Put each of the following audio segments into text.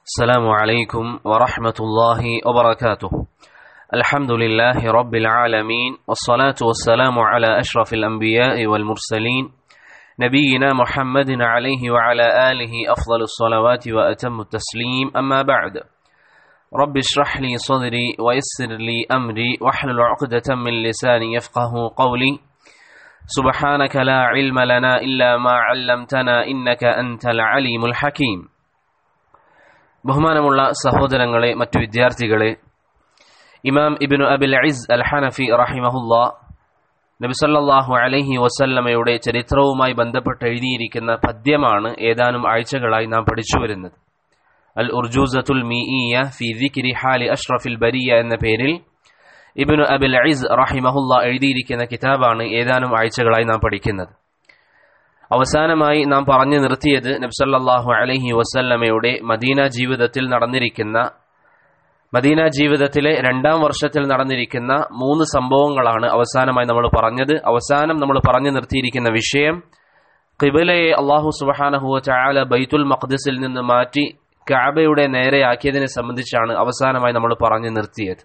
السلام عليكم ورحمة الله وبركاته الحمد لله رب العالمين والصلاة والسلام على أشرف الأنبياء والمرسلين نبينا محمد عليه وعلى آله أفضل الصلوات وأتم التسليم أما بعد رب اشرح لي صدري ويسر لي أمري واحلل عقدة من لساني يفقه قولي سبحانك لا علم لنا إلا ما علمتنا إنك أنت العليم الحكيم ബഹുമാനമുള്ള സഹോദരങ്ങളെ മറ്റു വിദ്യാർത്ഥികളെ ഇമാം ഇബിനു അബിൽ ഇസ് അൽ ഹനഫി റഹിമഹുല്ല നബിസല്ലാഹു അലഹി വസല്ലമയുടെ ചരിത്രവുമായി ബന്ധപ്പെട്ട് എഴുതിയിരിക്കുന്ന പദ്യമാണ് ഏതാനും ആഴ്ചകളായി നാം പഠിച്ചു വരുന്നത് അൽ ഉർജൂസത്തുൽ മീഇയ ഫി ദിക്രി ഹാലി അഷ്റഫിൽ ബരിയ എന്ന പേരിൽ ഇബിനു അബിൽ ഇസ് റഹിമഹുല്ല എഴുതിയിരിക്കുന്ന കിതാബാണ് ഏതാനും ആഴ്ചകളായി നാം പഠിക്കുന്നത് അവസാനമായി നാം പറഞ്ഞു നിർത്തിയത് നബ്സല്ലാഹു അലഹി വസല്ലമയുടെ മദീന ജീവിതത്തിൽ നടന്നിരിക്കുന്ന മദീന ജീവിതത്തിലെ രണ്ടാം വർഷത്തിൽ നടന്നിരിക്കുന്ന മൂന്ന് സംഭവങ്ങളാണ് അവസാനമായി നമ്മൾ പറഞ്ഞത് അവസാനം നമ്മൾ പറഞ്ഞു നിർത്തിയിരിക്കുന്ന വിഷയം കിബിലയെ അള്ളാഹു സുബാനഹുവ ചായാല ബൈത്തുൽ മഖ്ദിസിൽ നിന്ന് മാറ്റി കാബയുടെ നേരെയാക്കിയതിനെ സംബന്ധിച്ചാണ് അവസാനമായി നമ്മൾ പറഞ്ഞു നിർത്തിയത്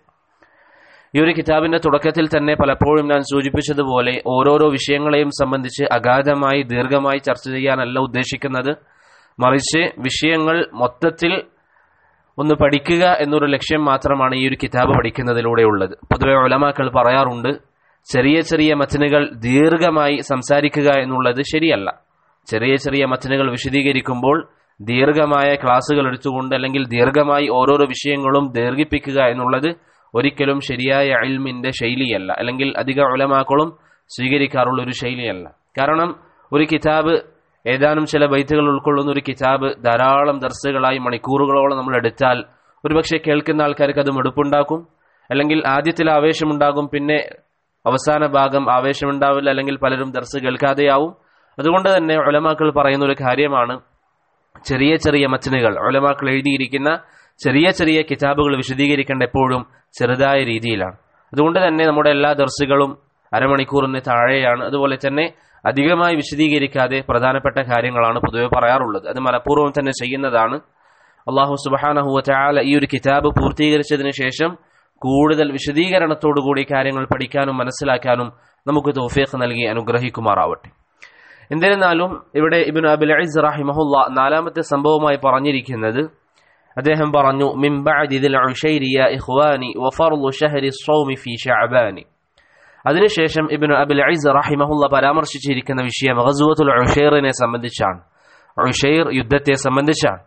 ഈ ഒരു കിതാബിന്റെ തുടക്കത്തിൽ തന്നെ പലപ്പോഴും ഞാൻ സൂചിപ്പിച്ചതുപോലെ ഓരോരോ വിഷയങ്ങളെയും സംബന്ധിച്ച് അഗാധമായി ദീർഘമായി ചർച്ച ചെയ്യാനല്ല ഉദ്ദേശിക്കുന്നത് മറിച്ച് വിഷയങ്ങൾ മൊത്തത്തിൽ ഒന്ന് പഠിക്കുക എന്നൊരു ലക്ഷ്യം മാത്രമാണ് ഈ ഒരു കിതാബ് പഠിക്കുന്നതിലൂടെ ഉള്ളത് പൊതുവെ ഒലമാക്കൾ പറയാറുണ്ട് ചെറിയ ചെറിയ മച്ചനുകൾ ദീർഘമായി സംസാരിക്കുക എന്നുള്ളത് ശരിയല്ല ചെറിയ ചെറിയ മച്ചനുകൾ വിശദീകരിക്കുമ്പോൾ ദീർഘമായ ക്ലാസ്സുകൾ എടുത്തുകൊണ്ട് അല്ലെങ്കിൽ ദീർഘമായി ഓരോരോ വിഷയങ്ങളും ദീർഘിപ്പിക്കുക എന്നുള്ളത് ഒരിക്കലും ശരിയായ അൽമിന്റെ ശൈലിയല്ല അല്ലെങ്കിൽ അധിക ഉലമാക്കളും സ്വീകരിക്കാറുള്ള ഒരു ശൈലിയല്ല കാരണം ഒരു കിതാബ് ഏതാനും ചില ബൈത്തുകൾ ഉൾക്കൊള്ളുന്ന ഒരു കിതാബ് ധാരാളം ദർസുകളായി മണിക്കൂറുകളോളം നമ്മൾ എടുത്താൽ ഒരുപക്ഷെ കേൾക്കുന്ന ആൾക്കാർക്ക് അത് മടുപ്പുണ്ടാക്കും അല്ലെങ്കിൽ ആദ്യത്തിൽ ആവേശമുണ്ടാകും പിന്നെ അവസാന ഭാഗം ആവേശമുണ്ടാവില്ല അല്ലെങ്കിൽ പലരും ദർസ് കേൾക്കാതെയാവും അതുകൊണ്ട് തന്നെ ഉലമാക്കൾ പറയുന്ന ഒരു കാര്യമാണ് ചെറിയ ചെറിയ മച്ചനുകൾ ഉലമാക്കൾ എഴുതിയിരിക്കുന്ന ചെറിയ ചെറിയ കിതാബുകൾ വിശദീകരിക്കേണ്ട എപ്പോഴും ചെറുതായ രീതിയിലാണ് അതുകൊണ്ട് തന്നെ നമ്മുടെ എല്ലാ ദർസുകളും അരമണിക്കൂറിന് താഴെയാണ് അതുപോലെ തന്നെ അധികമായി വിശദീകരിക്കാതെ പ്രധാനപ്പെട്ട കാര്യങ്ങളാണ് പൊതുവെ പറയാറുള്ളത് അത് മനഃപൂർവ്വം തന്നെ ചെയ്യുന്നതാണ് അള്ളാഹു സുബാനഹുവ ചാല ഈ ഒരു കിതാബ് പൂർത്തീകരിച്ചതിന് ശേഷം കൂടുതൽ വിശദീകരണത്തോടുകൂടി കാര്യങ്ങൾ പഠിക്കാനും മനസ്സിലാക്കാനും നമുക്ക് തോഫീഖ് നൽകി അനുഗ്രഹിക്കുമാറാവട്ടെ എന്നിരുന്നാലും ഇവിടെ ഇബിൻ അബുൽ അയിസ് റഹിമഹുല്ല നാലാമത്തെ സംഭവമായി പറഞ്ഞിരിക്കുന്നത് അദ്ദേഹം പറഞ്ഞു മിൻ ബഅദി ദിൽ ഉശൈരി യാ ഇഖ്വാനി വഫർളു ഷഹരി സ്വൗമി ഫീ ശഅബാനി അതിനുശേഷം ഇബ്നു അബുൽ ഐസ് റഹിമഹുല്ല പരാമർശിച്ചിരിക്കുന്ന വിഷയം ഗസ്വത്തുൽ ഉഷൈറിനെ സംബന്ധിച്ചാണ് ഉഷൈർ യുദ്ധത്തെ സംബന്ധിച്ചാണ്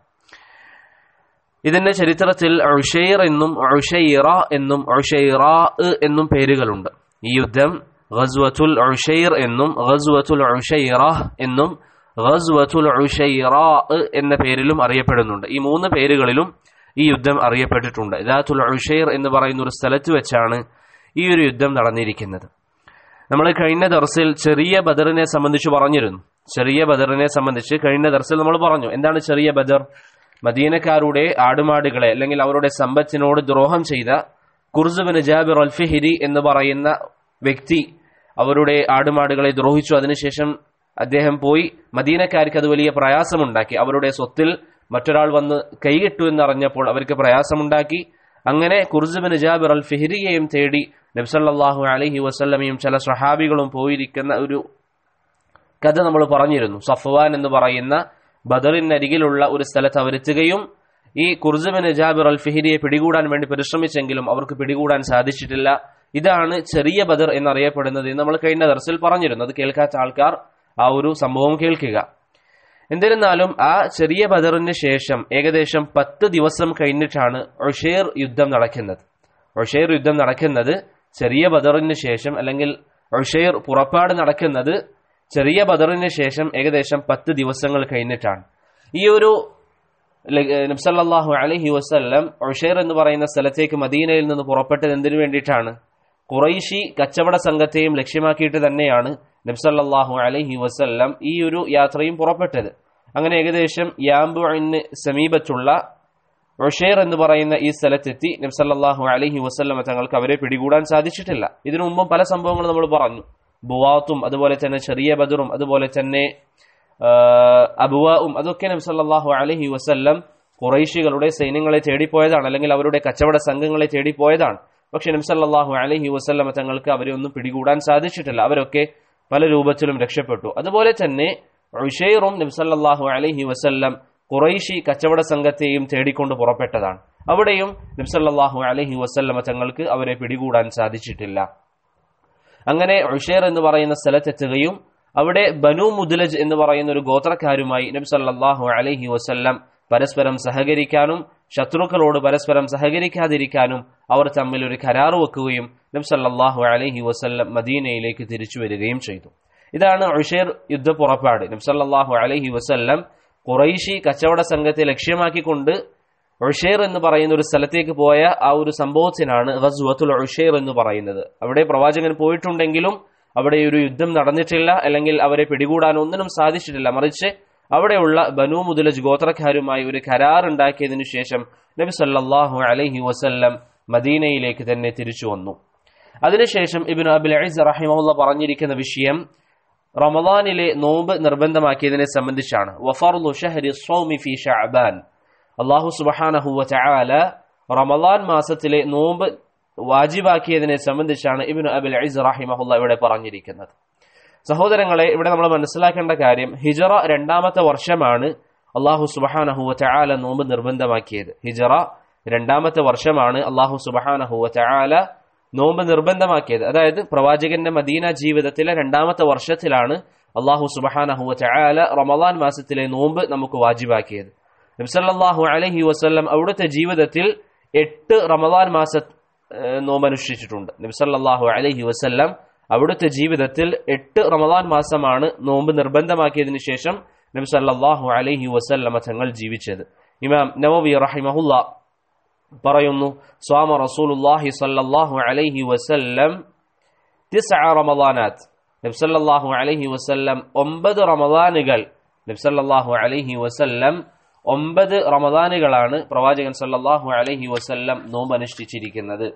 ഇതിന്റെ ചരിത്രത്തിൽ ഉഷൈർ എന്നും ഉഷൈറ എന്നും ഉഷൈറ എന്നും പേരുകളുണ്ട് ഈ യുദ്ധം ഗസ്വത്തുൽ ഉഷൈർ എന്നും ഗസ്വത്തുൽ ഉഷൈറ എന്നും ഗസ്വത്തുൽ ഉഷൈറ എന്ന പേരിലും അറിയപ്പെടുന്നുണ്ട് ഈ മൂന്ന് പേരുകളിലും ഈ യുദ്ധം അറിയപ്പെട്ടിട്ടുണ്ട് ദാത്തുൽ ഉഷൈർ എന്ന് പറയുന്ന ഒരു സ്ഥലത്ത് വെച്ചാണ് ഈ ഒരു യുദ്ധം നടന്നിരിക്കുന്നത് നമ്മൾ കഴിഞ്ഞ ദർസിൽ ചെറിയ ബദറിനെ സംബന്ധിച്ച് പറഞ്ഞിരുന്നു ചെറിയ ബദറിനെ സംബന്ധിച്ച് കഴിഞ്ഞ ദർസിൽ നമ്മൾ പറഞ്ഞു എന്താണ് ചെറിയ ബദർ മദീനക്കാരുടെ ആടുമാടുകളെ അല്ലെങ്കിൽ അവരുടെ സമ്പത്തിനോട് ദ്രോഹം ചെയ്ത കുർസുബിൻ ജാബിർ അൽഫിഹിരി എന്ന് പറയുന്ന വ്യക്തി അവരുടെ ആടുമാടുകളെ ദ്രോഹിച്ചു അതിനുശേഷം അദ്ദേഹം പോയി മദീനക്കാർക്ക് അത് വലിയ പ്രയാസമുണ്ടാക്കി അവരുടെ സ്വത്തിൽ മറ്റൊരാൾ വന്ന് കൈകിട്ടു എന്നറിഞ്ഞപ്പോൾ അവർക്ക് പ്രയാസമുണ്ടാക്കി അങ്ങനെ കുർസുബിൻ ജാബിർ അൽ ഫിഹിരിയെയും തേടി നബ്സല്ലാഹു അലഹി വസ്ല്ലമയും ചില സ്വഹാബികളും പോയിരിക്കുന്ന ഒരു കഥ നമ്മൾ പറഞ്ഞിരുന്നു സഫ്വാൻ എന്ന് പറയുന്ന ബദറിനരികിലുള്ള ഒരു സ്ഥലത്ത് അവരെത്തുകയും ഈ കുർസുബിൻ ജാബിർ അൽ ഫിഹിരിയെ പിടികൂടാൻ വേണ്ടി പരിശ്രമിച്ചെങ്കിലും അവർക്ക് പിടികൂടാൻ സാധിച്ചിട്ടില്ല ഇതാണ് ചെറിയ ബദർ എന്നറിയപ്പെടുന്നത് എന്ന് നമ്മൾ കഴിഞ്ഞ ദർസിൽ പറഞ്ഞിരുന്നു അത് കേൾക്കാത്ത ആൾക്കാർ ആ ഒരു സംഭവം കേൾക്കുക എന്നിരുന്നാലും ആ ചെറിയ ബദറിന് ശേഷം ഏകദേശം പത്ത് ദിവസം കഴിഞ്ഞിട്ടാണ് ഒഷേർ യുദ്ധം നടക്കുന്നത് ഒഷേർ യുദ്ധം നടക്കുന്നത് ചെറിയ ബദറിന് ശേഷം അല്ലെങ്കിൽ ഒഷേർ പുറപ്പാട് നടക്കുന്നത് ചെറിയ ബദറിന് ശേഷം ഏകദേശം പത്ത് ദിവസങ്ങൾ കഴിഞ്ഞിട്ടാണ് ഈ ഒരു നബ്സല്ലാഹു അലഹി വസ്ല്ലം ഒഷേർ എന്ന് പറയുന്ന സ്ഥലത്തേക്ക് മദീനയിൽ നിന്ന് പുറപ്പെട്ടത് എന്തിനു വേണ്ടിയിട്ടാണ് കുറൈശി കച്ചവട സംഘത്തെയും ലക്ഷ്യമാക്കിയിട്ട് തന്നെയാണ് നബ്സല്ലാഹു അലഹി വസ്ല്ലം ഈ ഒരു യാത്രയും പുറപ്പെട്ടത് അങ്ങനെ ഏകദേശം യാംബുവിന് സമീപത്തുള്ള ഒഷേർ എന്ന് പറയുന്ന ഈ സ്ഥലത്തെത്തി നബ്സല്ലാഹു അലഹി വസ്ല്ലം തങ്ങൾക്ക് അവരെ പിടികൂടാൻ സാധിച്ചിട്ടില്ല ഇതിനു മുമ്പും പല സംഭവങ്ങൾ നമ്മൾ പറഞ്ഞു ബുവാത്തും അതുപോലെ തന്നെ ചെറിയ ബദറും അതുപോലെ തന്നെ അബുവാവും അതൊക്കെ നബ്സല്ലാഹു അലഹി വസ്ല്ലം കുറൈശികളുടെ സൈന്യങ്ങളെ തേടിപ്പോയതാണ് അല്ലെങ്കിൽ അവരുടെ കച്ചവട സംഘങ്ങളെ തേടിപ്പോയതാണ് പക്ഷെ നബ്സല്ലാഹു അലഹി വസ്ല്ലമ തങ്ങൾക്ക് അവരെ ഒന്നും പിടികൂടാൻ സാധിച്ചിട്ടില്ല അവരൊക്കെ പല രൂപത്തിലും രക്ഷപ്പെട്ടു അതുപോലെ തന്നെ ഉഷൈറും നബ്സല്ലാഹു അലഹി വസല്ലം കുറൈശി കച്ചവട സംഘത്തെയും തേടിക്കൊണ്ട് പുറപ്പെട്ടതാണ് അവിടെയും നബ്സല്ലാഹു അലഹി വസല്ലമ തങ്ങൾക്ക് അവരെ പിടികൂടാൻ സാധിച്ചിട്ടില്ല അങ്ങനെ ഉഷേർ എന്ന് പറയുന്ന സ്ഥലത്തെത്തുകയും അവിടെ ബനു മുദ്ലജ് എന്ന് പറയുന്ന ഒരു ഗോത്രക്കാരുമായി നബി സല്ലല്ലാഹു അലൈഹി വസല്ലം പരസ്പരം സഹകരിക്കാനും ശത്രുക്കളോട് പരസ്പരം സഹകരിക്കാതിരിക്കാനും അവർ തമ്മിൽ ഒരു കരാർ വെക്കുകയും നബി സല്ലല്ലാഹു അലൈഹി വസല്ലം മദീനയിലേക്ക് തിരിച്ചു വരികയും ചെയ്തു ഇതാണ് ഉഷേർ യുദ്ധ പുറപ്പാട് നബി സല്ലല്ലാഹു അലൈഹി വസല്ലം ഖുറൈശി കച്ചവട സംഘത്തെ ലക്ഷ്യമാക്കിക്കൊണ്ട് ഉഷേർ എന്ന് പറയുന്ന ഒരു സ്ഥലത്തേക്ക് പോയ ആ ഒരു സംഭവത്തിനാണ് ഗസ്വത്തുൽ ഉഷേർ എന്ന് പറയുന്നത് അവിടെ പ്രവാചകൻ പോയിട്ടുണ്ടെങ്കിലും അവിടെ ഒരു യുദ്ധം നടന്നിട്ടില്ല അല്ലെങ്കിൽ അവരെ പിടികൂടാൻ ഒന്നിനും സാധിച്ചിട്ടില്ല മറിച്ച് അവിടെയുള്ള ബനു മുതലജ് ഗോത്രക്കാരുമായി ഒരു കരാർ ഉണ്ടാക്കിയതിനു ശേഷം നബി സല്ലല്ലാഹു അലൈഹി വസല്ലം മദീനയിലേക്ക് തന്നെ തിരിച്ചു വന്നു അതിനുശേഷം ഇബിൻ അബുൽ അയിസ് റഹിമുള്ള പറഞ്ഞിരിക്കുന്ന വിഷയം റമദാനിലെ നോമ്പ് നിർബന്ധമാക്കിയതിനെ സംബന്ധിച്ചാണ് വഫർലു ഷഹരി സ്വൗമി ഫി ഷഅബാൻ അള്ളാഹു സുബ്ഹാനഹു വതആല റമദാൻ മാസത്തിലെ നോമ്പ് വാജിബാക്കിയതിനെ സംബന്ധിച്ചാണ് ഇബ്നു അബുൽ അയിസ് റഹിമഹുല്ല ഇവിടെ പറഞ്ഞിരിക്കുന്നത് സഹോദരങ്ങളെ ഇവിടെ നമ്മൾ മനസ്സിലാക്കേണ്ട കാര്യം ഹിജറ രണ്ടാമത്തെ വർഷമാണ് അള്ളാഹു സുബ്ഹാനഹു വതആല നോമ്പ് നിർബന്ധമാക്കിയത് ഹിജറ രണ്ടാമത്തെ വർഷമാണ് അള്ളാഹു സുബ്ഹാനഹു വതആല നോമ്പ് നിർബന്ധമാക്കിയത് അതായത് പ്രവാചകന്റെ മദീന ജീവിതത്തിലെ രണ്ടാമത്തെ വർഷത്തിലാണ് അള്ളാഹു സുബ്ഹാനഹു വതആല റമദാൻ മാസത്തിലെ നോമ്പ് നമുക്ക് വാജിബാക്കിയത് നബ്സല്ലാഹു അലഹി വസ്ല്ലം അവിടുത്തെ ജീവിതത്തിൽ എട്ട് റമദാൻ മാസ നോമ്പ് അനുഷ്ഠിച്ചിട്ടുണ്ട് നബ്സല്ലാഹു അലഹി വസ്ല്ലം അവിടുത്തെ ജീവിതത്തിൽ എട്ട് റമദാൻ മാസമാണ് നോമ്പ് നിർബന്ധമാക്കിയതിനു ശേഷം നബി സല്ലാഹു അലഹി വസല്ലമ തങ്ങൾ ജീവിച്ചത് ഇമാം നവവി റഹിമഹുല്ല പറയുന്നു സ്വാമ റസൂലുല്ലാഹി സല്ലല്ലാഹു അലൈഹി വസല്ലം തിസ്അ റമദാനാത്ത് നബി സല്ലല്ലാഹു അലൈഹി വസല്ലം ഒമ്പത് റമദാനുകൾ നബി സല്ലല്ലാഹു അലൈഹി വസല്ലം ഒമ്പത് റമദാനുകളാണ് പ്രവാചകൻ സല്ലല്ലാഹു അലൈഹി വസല്ലം നോമ്പ് അനുഷ്ഠിച്ചിരിക്കുന്നത്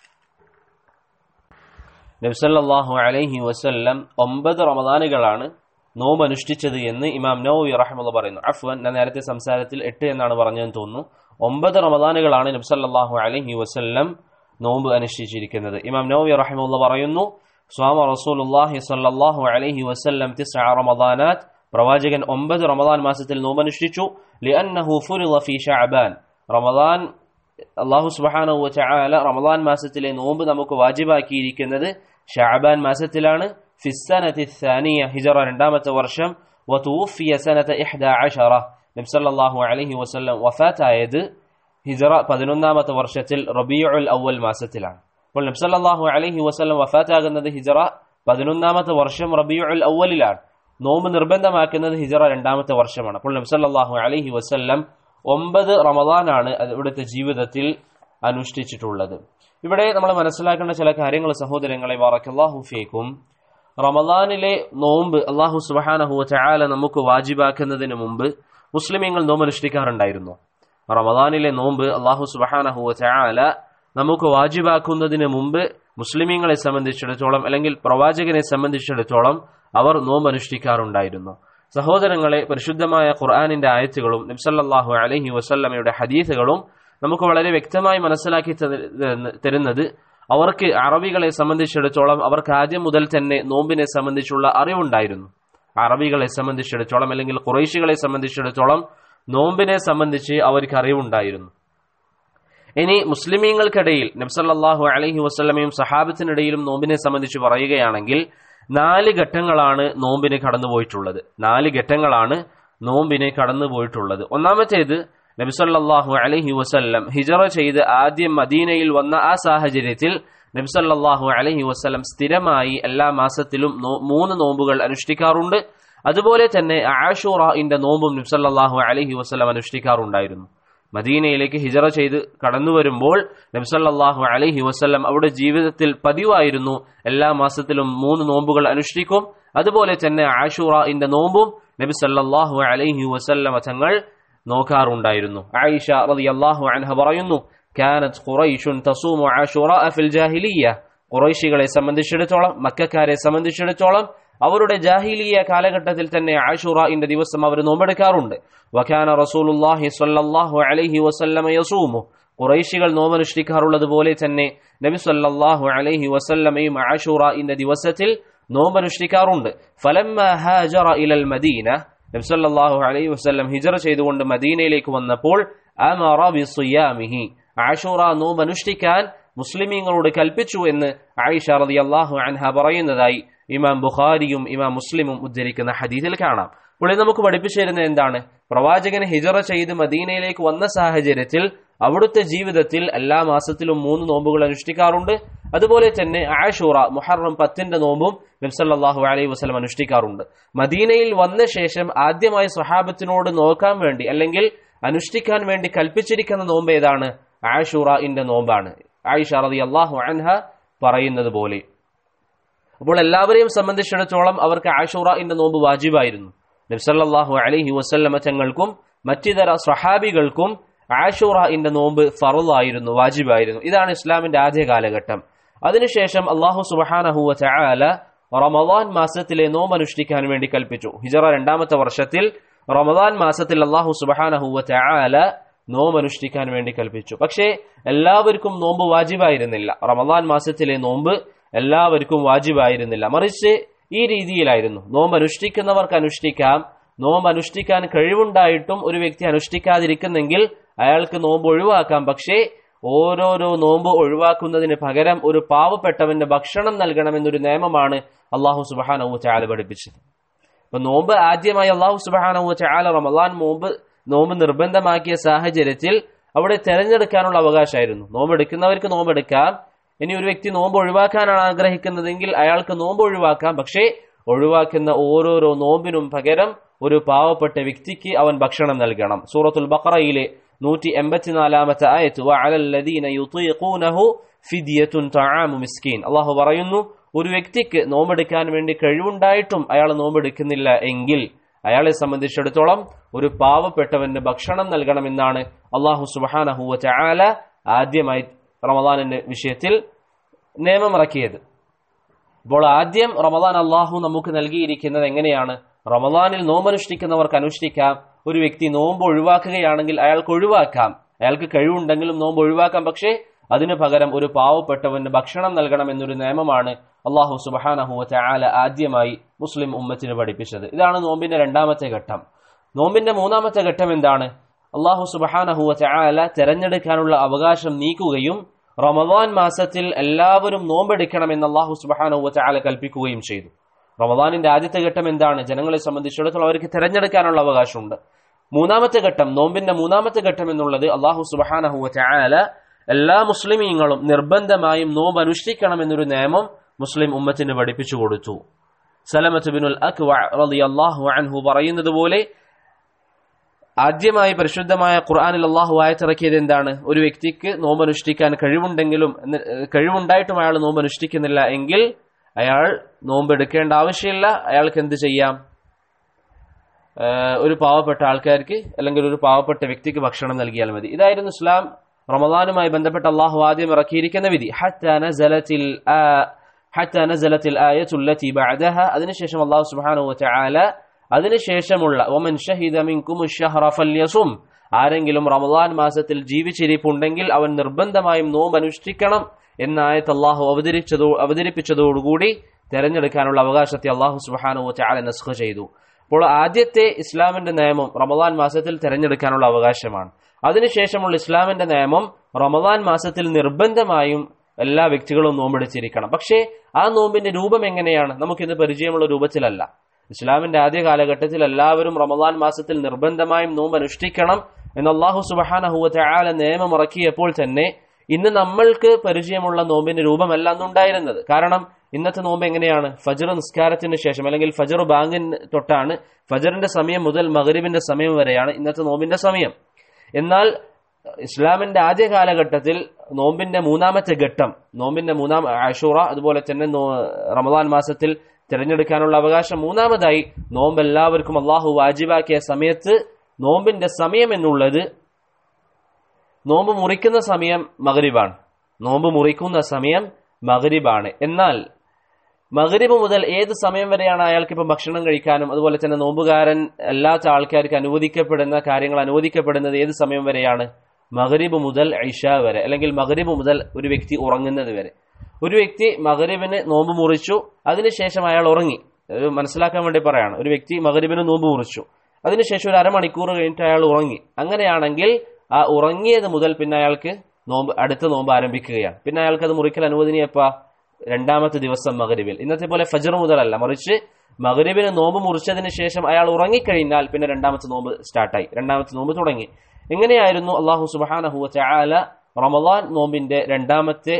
നബി സല്ലല്ലാഹു അലൈഹി വസല്ലം ഒമ്പത് റമദാനുകളാണ് നോമ്പ് അനുഷ്ഠിച്ചത് എന്ന് ഇമാം നവവി റഹ്മുള്ള പറയുന്നു അഫ്വൻ ഞാൻ നേരത്തെ സംസാരത്തിൽ എട്ട് എന്നാണ് പറഞ്ഞതെന്ന് തോന്നുന്നു ഒമ്പത് റമദാനുകളാണ് നബി സല്ലല്ലാഹു അലൈഹി വസല്ലം നോമ്പ് അനുഷ്ഠിച്ചിരിക്കുന്നത് ഇമാം നവവി റഹ്മുള്ള പറയുന്നു സ്വാമ റസൂലുള്ളാഹി സല്ലല്ലാഹു അലൈഹി വസല്ലം തിസ്അ റമദാനാത്ത് പ്രവാചകൻ ഒമ്പത് റമദാൻ മാസത്തിൽ നോമ്പ് അനുഷ്ഠിച്ചു ലിഅന്നഹു ഫുരിള ഫീ ശഅബാൻ റമദാൻ അള്ളാഹു സുബ്ഹാനഹു വതആല റമദാൻ മാസത്തിലെ നോമ്പ് നമുക്ക് വാജിബാക്കിയിരിക്കുന്നത് ഷഅബാൻ മാസത്തിലാണ് ഫിസ്സനത്തി ത്സാനിയ ഹിജറ രണ്ടാമത്തെ വർഷം വതൂഫിയ സനത ഇഹ്ദ അഷറ നബി സല്ലല്ലാഹു അലൈഹി വസല്ലം വഫാത്തായത് ഹിജറ പതിനൊന്നാമത്തെ വർഷത്തിൽ റബീഉൽ അവൽ മാസത്തിലാണ് അപ്പോൾ നബി സല്ലല്ലാഹു അലൈഹി വസല്ലം വഫാത്താകുന്നത് ഹിജറ പതിനൊന്നാമത്തെ വർഷം റബീഉൽ അവലിലാണ് നോമ്പ് നിർബന്ധമാക്കുന്നത് ഹിജറ രണ്ടാമത്തെ വർഷമാണ് അപ്പോൾ നബി സല്ലല്ലാഹു അലൈഹി വസല്ലം ഒമ്പത് റമദാനാണ് ഇവിടുത്തെ ജീവിതത്തിൽ അനുഷ്ഠിച്ചിട്ടുള്ളത് ഇവിടെ നമ്മൾ മനസ്സിലാക്കേണ്ട ചില കാര്യങ്ങൾ സഹോദരങ്ങളെ വാറക്കല്ലാഹു ഫീക്കും റമദാനിലെ നോമ്പ് അള്ളാഹു സുബഹാനഹു ചായാല നമുക്ക് വാജിബാക്കുന്നതിന് മുമ്പ് മുസ്ലിമീങ്ങൾ നോമ്പ് അനുഷ്ഠിക്കാറുണ്ടായിരുന്നു റമദാനിലെ നോമ്പ് അള്ളാഹു സുബഹാനഹു ചായാല നമുക്ക് വാജിബാക്കുന്നതിന് മുമ്പ് മുസ്ലിമീങ്ങളെ സംബന്ധിച്ചിടത്തോളം അല്ലെങ്കിൽ പ്രവാചകനെ സംബന്ധിച്ചിടത്തോളം അവർ നോമ്പ് അനുഷ്ഠിക്കാറുണ്ടായിരുന്നു സഹോദരങ്ങളെ പരിശുദ്ധമായ ഖുർആാനിന്റെ ആയത്തുകളും നബ്സല്ലാഹു അലഹി വസല്ലമയുടെ ഹദീസുകളും നമുക്ക് വളരെ വ്യക്തമായി മനസ്സിലാക്കി തരുന്നത് അവർക്ക് അറബികളെ സംബന്ധിച്ചിടത്തോളം അവർക്ക് ആദ്യം മുതൽ തന്നെ നോമ്പിനെ സംബന്ധിച്ചുള്ള അറിവുണ്ടായിരുന്നു അറബികളെ സംബന്ധിച്ചിടത്തോളം അല്ലെങ്കിൽ കുറേശികളെ സംബന്ധിച്ചിടത്തോളം നോമ്പിനെ സംബന്ധിച്ച് അവർക്ക് അറിവുണ്ടായിരുന്നു ഇനി മുസ്ലിമീങ്ങൾക്കിടയിൽ നബ്സല്ലാഹു അലഹി വസ്ലമയും സഹാബത്തിനിടയിലും നോമ്പിനെ സംബന്ധിച്ച് പറയുകയാണെങ്കിൽ നാല് ഘട്ടങ്ങളാണ് നോമ്പിന് കടന്നുപോയിട്ടുള്ളത് നാല് ഘട്ടങ്ങളാണ് നോമ്പിന് കടന്നുപോയിട്ടുള്ളത് ഒന്നാമത്തേത് നബിസല്ലാഹു അലഹി വസല്ലം ഹിജറ ചെയ്ത് ആദ്യം മദീനയിൽ വന്ന ആ സാഹചര്യത്തിൽ നബിസല്ലാഹു അലഹി വസ്ലം സ്ഥിരമായി എല്ലാ മാസത്തിലും മൂന്ന് നോമ്പുകൾ അനുഷ്ഠിക്കാറുണ്ട് അതുപോലെ തന്നെ ആഷൂറന്റെ നോമ്പും നബ്സല്ലാഹു അലഹി വസ്ലം അനുഷ്ഠിക്കാറുണ്ടായിരുന്നു മദീനയിലേക്ക് ഹിജറ ചെയ്ത് കടന്നു വരുമ്പോൾ നബ്സല്ലാഹു അലഹി വസ്ല്ലം അവിടെ ജീവിതത്തിൽ പതിവായിരുന്നു എല്ലാ മാസത്തിലും മൂന്ന് നോമ്പുകൾ അനുഷ്ഠിക്കും അതുപോലെ തന്നെ ആഷൂറന്റെ നോമ്പും നബി സല്ലാഹു അലഹി വസല്ലമ തങ്ങൾ നോക്കാറുണ്ടായിരുന്നു ആയിഷ റളിയല്ലാഹു അൻഹ പറയുന്നു കാനത്ത് ഖുറൈഷുൻ തസൂമു ആഷുറ ഫിൽ ജാഹിലിയ്യ ഖുറൈശികളെ സംബന്ധിച്ചിടത്തോളം മക്കാരെ സംബന്ധിച്ചിടത്തോളം അവരുടെ ജാഹിലിയ കാലഘട്ടത്തിൽ തന്നെ ആഷുറഇന്റെ ദിവസം അവർ നോമ്പെടുക്കാറുണ്ട് വഖാന റസൂലുള്ളാഹി സ്വല്ലല്ലാഹു അലൈഹി വസല്ലമ യസൂമു ഖുറൈശികൾ നോമ്പനുഷ്ഠിക്കാറുള്ളത് പോലെ തന്നെ നബി സല്ലല്ലാഹു അലൈഹി വസല്ലമയും ആഷുറഇന്റെ ദിവസത്തിൽ നോമ്പനുഷ്ഠിക്കാറുണ്ട് ഫലമ്മ ഹാജറ ഇലൽ മദീന നബി സല്ലല്ലാഹു അലൈഹി വസല്ലം ഹിജറ ചെയ്തുകൊണ്ട് മദീനയിലേക്ക് വന്നപ്പോൾ അമറ ബിസിയാമിഹി ആഷുറ നോമ്പനുഷ്ഠിക്കാൻ മുസ്ലിമീങ്ങളോട് കൽപ്പിച്ചു എന്ന് ആയിഷ റളിയല്ലാഹു അൻഹ പറയുന്നതായി ഇമാം ബുഖാരിയും ഇമാം മുസ്ലിമും ഉദ്ധരിക്കുന്ന ഹദീസിൽ കാണാം അപ്പോൾ ഇത് നമുക്ക് പഠിപ്പിച്ചു തരുന്നത് എന്താണ് പ്രവാചകൻ ഹിജറ ചെയ്ത് മദീനയിലേക്ക് വന്ന സാഹചര്യത്തിൽ അവിടുത്തെ ജീവിതത്തിൽ എല്ലാ മാസത്തിലും മൂന്ന് നോമ്പുകൾ അനുഷ്ഠിക്കാറുണ്ട് അതുപോലെ തന്നെ ആഷൂറ മുഹറം പത്തിന്റെ നോമ്പും നബ്സല്ലാഹു അലൈഹി വസ്ലം അനുഷ്ഠിക്കാറുണ്ട് മദീനയിൽ വന്ന ശേഷം ആദ്യമായി സ്വഹാബത്തിനോട് നോക്കാൻ വേണ്ടി അല്ലെങ്കിൽ അനുഷ്ഠിക്കാൻ വേണ്ടി കൽപ്പിച്ചിരിക്കുന്ന നോമ്പ് ഏതാണ് ആഷൂറഇന്റെ നോമ്പാണ് ആയിഷ റതി അള്ളാഹു അൻഹ പറയുന്നത് പോലെ അപ്പോൾ എല്ലാവരെയും സംബന്ധിച്ചിടത്തോളം അവർക്ക് ആഷൂറഇന്റെ നോമ്പ് വാജിബായിരുന്നു നബ്സല്ലാഹു അലൈഹി വസല്ലമ തങ്ങൾക്കും മറ്റിതര സ്വഹാബികൾക്കും ആഷൂറഇന്റെ നോമ്പ് ഫറുലായിരുന്നു വാജിബായിരുന്നു ഇതാണ് ഇസ്ലാമിന്റെ ആദ്യ കാലഘട്ടം അതിനുശേഷം അള്ളാഹു സുബഹാനഹുവ ചായാല റമദാൻ മാസത്തിലെ നോമ്പ് അനുഷ്ഠിക്കാൻ വേണ്ടി കൽപ്പിച്ചു ഹിജറ രണ്ടാമത്തെ വർഷത്തിൽ റമദാൻ മാസത്തിൽ അള്ളാഹു സുബഹാനഹുവ ചായാല നോമ്പ് അനുഷ്ഠിക്കാൻ വേണ്ടി കൽപ്പിച്ചു പക്ഷേ എല്ലാവർക്കും നോമ്പ് വാജിബായിരുന്നില്ല റമദാൻ മാസത്തിലെ നോമ്പ് എല്ലാവർക്കും വാജിബായിരുന്നില്ല മറിച്ച് ഈ രീതിയിലായിരുന്നു നോമ്പ് അനുഷ്ഠിക്കുന്നവർക്ക് അനുഷ്ഠിക്കാം നോമ്പ് അനുഷ്ഠിക്കാൻ കഴിവുണ്ടായിട്ടും ഒരു വ്യക്തി അനുഷ്ഠിക്കാതിരിക്കുന്നെങ്കിൽ അയാൾക്ക് നോമ്പ് ഒഴിവാക്കാം പക്ഷേ ഓരോരോ നോമ്പ് ഒഴിവാക്കുന്നതിന് പകരം ഒരു പാവപ്പെട്ടവന്റെ ഭക്ഷണം നൽകണമെന്നൊരു നിയമമാണ് അള്ളാഹു സുബാനവു ചാല പഠിപ്പിച്ചത് അപ്പൊ നോമ്പ് ആദ്യമായി അള്ളാഹു സുബാനവു ചാല റമലാൻ നോമ്പ് നോമ്പ് നിർബന്ധമാക്കിയ സാഹചര്യത്തിൽ അവിടെ തെരഞ്ഞെടുക്കാനുള്ള അവകാശമായിരുന്നു നോമ്പ് എടുക്കുന്നവർക്ക് നോമ്പ് എടുക്കാം ഇനി ഒരു വ്യക്തി നോമ്പ് ഒഴിവാക്കാനാണ് ആഗ്രഹിക്കുന്നതെങ്കിൽ അയാൾക്ക് നോമ്പ് ഒഴിവാക്കാം പക്ഷേ ഒഴിവാക്കുന്ന ഓരോരോ നോമ്പിനും പകരം ഒരു പാവപ്പെട്ട വ്യക്തിക്ക് അവൻ ഭക്ഷണം നൽകണം സൂറത്തുൽ ബഖറയിലെ നൂറ്റി എൺപത്തിനാലാമത്തെ ആയത്ത് വഅലല്ലദീന യുതീഖൂനഹു ഫിദിയത്തുൻ തആമു മിസ്കീൻ അള്ളാഹു പറയുന്നു ഒരു വ്യക്തിക്ക് നോമ്പെടുക്കാൻ വേണ്ടി കഴിവുണ്ടായിട്ടും അയാൾ നോമ്പെടുക്കുന്നില്ല എങ്കിൽ അയാളെ സംബന്ധിച്ചിടത്തോളം ഒരു പാവപ്പെട്ടവന് ഭക്ഷണം നൽകണമെന്നാണ് അള്ളാഹു സുബാനഹുവ ചാല ആദ്യമായി റമദാനിന്റെ വിഷയത്തിൽ നിയമമിറക്കിയത് അപ്പോൾ ആദ്യം റമദാൻ അള്ളാഹു നമുക്ക് നൽകിയിരിക്കുന്നത് എങ്ങനെയാണ് റമദാനിൽ നോമ്പനുഷ്ഠിക്കുന്നവർക്ക് അനുഷ്ഠിക്കാം ഒരു വ്യക്തി നോമ്പ് ഒഴിവാക്കുകയാണെങ്കിൽ അയാൾക്ക് ഒഴിവാക്കാം അയാൾക്ക് കഴിവുണ്ടെങ്കിലും നോമ്പ് ഒഴിവാക്കാം പക്ഷേ അതിനു പകരം ഒരു പാവപ്പെട്ടവന് ഭക്ഷണം നൽകണം എന്നൊരു നിയമമാണ് അള്ളാഹു സുബഹാനഹുവ ചാല ആദ്യമായി മുസ്ലിം ഉമ്മത്തിന് പഠിപ്പിച്ചത് ഇതാണ് നോമ്പിന്റെ രണ്ടാമത്തെ ഘട്ടം നോമ്പിന്റെ മൂന്നാമത്തെ ഘട്ടം എന്താണ് അള്ളാഹു സുബഹാനഹുവ ചാല തെരഞ്ഞെടുക്കാനുള്ള അവകാശം നീക്കുകയും റമദാൻ മാസത്തിൽ എല്ലാവരും നോമ്പെടുക്കണമെന്ന് അള്ളാഹു സുബഹാനഹുവ ചാല കൽപ്പിക്കുകയും ചെയ്തു റമദാനിന്റെ ആദ്യത്തെ ഘട്ടം എന്താണ് ജനങ്ങളെ സംബന്ധിച്ചിടത്തോളം അവർക്ക് തെരഞ്ഞെടുക്കാനുള്ള അവകാശമുണ്ട് മൂന്നാമത്തെ ഘട്ടം നോമ്പിന്റെ മൂന്നാമത്തെ ഘട്ടം എന്നുള്ളത് അള്ളാഹു സുബഹാനഹുവ ചാല എല്ലാ മുസ്ലിമീങ്ങളും നിർബന്ധമായും നോമ്പ് അനുഷ്ഠിക്കണമെന്നൊരു നിയമം മുസ്ലിം ഉമ്മത്തിന് പഠിപ്പിച്ചു കൊടുത്തു സലമത്ത് ബിനുൽ അള്ളാഹു അൻഹു പറയുന്നത് പോലെ ആദ്യമായി പരിശുദ്ധമായ ഖുർആാനിൽ അള്ളാഹു ആയത്തിറക്കിയത് എന്താണ് ഒരു വ്യക്തിക്ക് നോമ്പ് അനുഷ്ഠിക്കാൻ കഴിവുണ്ടെങ്കിലും കഴിവുണ്ടായിട്ടും അയാൾ നോമ്പ് അനുഷ്ഠിക്കുന്നില്ല എങ്കിൽ അയാൾ നോമ്പ് എടുക്കേണ്ട ആവശ്യമില്ല അയാൾക്ക് എന്ത് ചെയ്യാം ഒരു പാവപ്പെട്ട ആൾക്കാർക്ക് അല്ലെങ്കിൽ ഒരു പാവപ്പെട്ട വ്യക്തിക്ക് ഭക്ഷണം നൽകിയാൽ മതി ഇതായിരുന്നു ഇസ്ലാം റമദാനുമായി ബന്ധപ്പെട്ട അള്ളാഹു ആദ്യം ഇറക്കിയിരിക്കുന്ന വിധി അതിനുശേഷം അള്ളാഹു സുബാനു ചാല അതിനുശേഷമുള്ള ഒമൻ ഷഹിദും ആരെങ്കിലും റമദാൻ മാസത്തിൽ ജീവിച്ചിരിപ്പുണ്ടെങ്കിൽ അവൻ നിർബന്ധമായും നോമ്പ് അനുഷ്ഠിക്കണം എന്ന ആയത്ത് അള്ളാഹു അവതരിച്ചതോ അവതരിപ്പിച്ചതോടുകൂടി തെരഞ്ഞെടുക്കാനുള്ള അവകാശത്തെ അള്ളാഹു സുബാനു ചാല നസ്ഖ ചെയ്തു അപ്പോൾ ആദ്യത്തെ ഇസ്ലാമിന്റെ നിയമം റമദാൻ മാസത്തിൽ തെരഞ്ഞെടുക്കാനുള്ള അവകാശമാണ് അതിനുശേഷമുള്ള ഇസ്ലാമിന്റെ നിയമം റമദാൻ മാസത്തിൽ നിർബന്ധമായും എല്ലാ വ്യക്തികളും നോമ്പെടുത്തിരിക്കണം പക്ഷേ ആ നോമ്പിന്റെ രൂപം എങ്ങനെയാണ് നമുക്കിന്ന് പരിചയമുള്ള രൂപത്തിലല്ല ഇസ്ലാമിന്റെ ആദ്യ കാലഘട്ടത്തിൽ എല്ലാവരും റമദാൻ മാസത്തിൽ നിർബന്ധമായും നോമ്പ് അനുഷ്ഠിക്കണം എന്ന് അള്ളാഹു സുബഹാനഹുവ ആല നിയമം ഇറക്കിയപ്പോൾ തന്നെ ഇന്ന് നമ്മൾക്ക് പരിചയമുള്ള നോമ്പിന്റെ രൂപമല്ല അന്നുണ്ടായിരുന്നത് കാരണം ഇന്നത്തെ നോമ്പ് എങ്ങനെയാണ് ഫജർ നിസ്കാരത്തിന് ശേഷം അല്ലെങ്കിൽ ഫജർ ബാങ്കിന് തൊട്ടാണ് ഫജറിന്റെ സമയം മുതൽ മകരിബിന്റെ സമയം വരെയാണ് ഇന്നത്തെ നോമ്പിന്റെ സമയം എന്നാൽ ഇസ്ലാമിന്റെ ആദ്യ കാലഘട്ടത്തിൽ നോമ്പിന്റെ മൂന്നാമത്തെ ഘട്ടം നോമ്പിന്റെ മൂന്നാം ആഷൂറ അതുപോലെ തന്നെ റമദാൻ മാസത്തിൽ തിരഞ്ഞെടുക്കാനുള്ള അവകാശം മൂന്നാമതായി നോമ്പ് എല്ലാവർക്കും അള്ളാഹു വാജിബാക്കിയ സമയത്ത് നോമ്പിന്റെ സമയം എന്നുള്ളത് നോമ്പ് മുറിക്കുന്ന സമയം മകരിബാണ് നോമ്പ് മുറിക്കുന്ന സമയം മകരിബാണ് എന്നാൽ മകരിബ് മുതൽ ഏത് സമയം വരെയാണ് അയാൾക്ക് ഇപ്പം ഭക്ഷണം കഴിക്കാനും അതുപോലെ തന്നെ നോമ്പുകാരൻ അല്ലാത്ത ആൾക്കാർക്ക് അനുവദിക്കപ്പെടുന്ന കാര്യങ്ങൾ അനുവദിക്കപ്പെടുന്നത് ഏത് സമയം വരെയാണ് മകരിബ് മുതൽ ഐഷ വരെ അല്ലെങ്കിൽ മകരിബ് മുതൽ ഒരു വ്യക്തി ഉറങ്ങുന്നത് വരെ ഒരു വ്യക്തി മകരിബിന് നോമ്പ് മുറിച്ചു അതിനുശേഷം അയാൾ ഉറങ്ങി അത് മനസ്സിലാക്കാൻ വേണ്ടി പറയാണ് ഒരു വ്യക്തി മകരിബിന് നോമ്പ് മുറിച്ചു അതിനുശേഷം ഒരു അരമണിക്കൂർ കഴിഞ്ഞിട്ട് അയാൾ ഉറങ്ങി അങ്ങനെയാണെങ്കിൽ ആ ഉറങ്ങിയത് മുതൽ പിന്നെ അയാൾക്ക് നോമ്പ് അടുത്ത നോമ്പ് ആരംഭിക്കുകയാണ് പിന്നെ അയാൾക്ക് അത് മുറിക്കൽ അനുവദനീയപ്പ രണ്ടാമത്തെ ദിവസം മകരിബിൽ ഇന്നത്തെ പോലെ ഫജർ മുതലല്ല മറിച്ച് മകരിബിന് നോമ്പ് മുറിച്ചതിന് ശേഷം അയാൾ ഉറങ്ങിക്കഴിഞ്ഞാൽ പിന്നെ രണ്ടാമത്തെ നോമ്പ് സ്റ്റാർട്ടായി രണ്ടാമത്തെ നോമ്പ് തുടങ്ങി എങ്ങനെയായിരുന്നു അള്ളാഹു സുബാനഹുവ ചാല റമദാൻ നോമ്പിന്റെ രണ്ടാമത്തെ